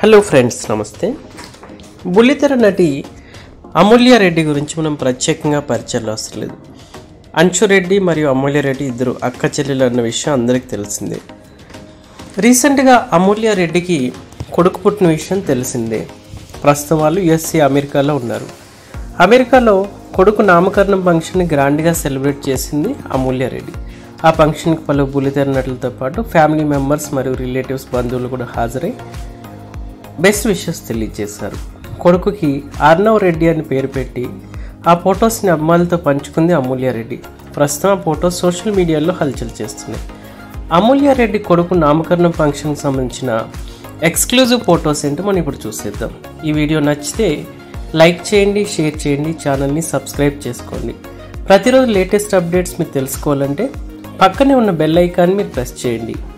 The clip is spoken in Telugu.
హలో ఫ్రెండ్స్ నమస్తే బుల్లితెర నటి అమూల్య రెడ్డి గురించి మనం ప్రత్యేకంగా పరిచయాలు అవసరం లేదు అంశు రెడ్డి మరియు అమూల్య రెడ్డి ఇద్దరు అక్క చెల్లెలు అన్న విషయం అందరికీ తెలిసిందే రీసెంట్గా అమూల్య రెడ్డికి కొడుకు పుట్టిన విషయం తెలిసిందే ప్రస్తుతం వాళ్ళు యుఎస్ఏ అమెరికాలో ఉన్నారు అమెరికాలో కొడుకు నామకరణం ఫంక్షన్ని గ్రాండ్గా సెలబ్రేట్ చేసింది అమూల్య రెడ్డి ఆ ఫంక్షన్కి పలు బుల్లితెర నటులతో పాటు ఫ్యామిలీ మెంబర్స్ మరియు రిలేటివ్స్ బంధువులు కూడా హాజరై బెస్ట్ విషెస్ తెలియజేశారు కొడుకుకి అర్ణవ్ రెడ్డి అని పేరు పెట్టి ఆ ఫొటోస్ని అమ్మాయిలతో పంచుకుంది అమూల్య రెడ్డి ప్రస్తుతం ఆ ఫొటోస్ సోషల్ మీడియాలో హల్చల్ చేస్తున్నాయి అమూల్య రెడ్డి కొడుకు నామకరణం ఫంక్షన్కి సంబంధించిన ఎక్స్క్లూజివ్ ఫొటోస్ ఏంటో మనం ఇప్పుడు చూసేద్దాం ఈ వీడియో నచ్చితే లైక్ చేయండి షేర్ చేయండి ఛానల్ని సబ్స్క్రైబ్ చేసుకోండి ప్రతిరోజు లేటెస్ట్ అప్డేట్స్ మీరు తెలుసుకోవాలంటే పక్కనే ఉన్న బెల్ ఐకాన్ మీరు ప్రెస్ చేయండి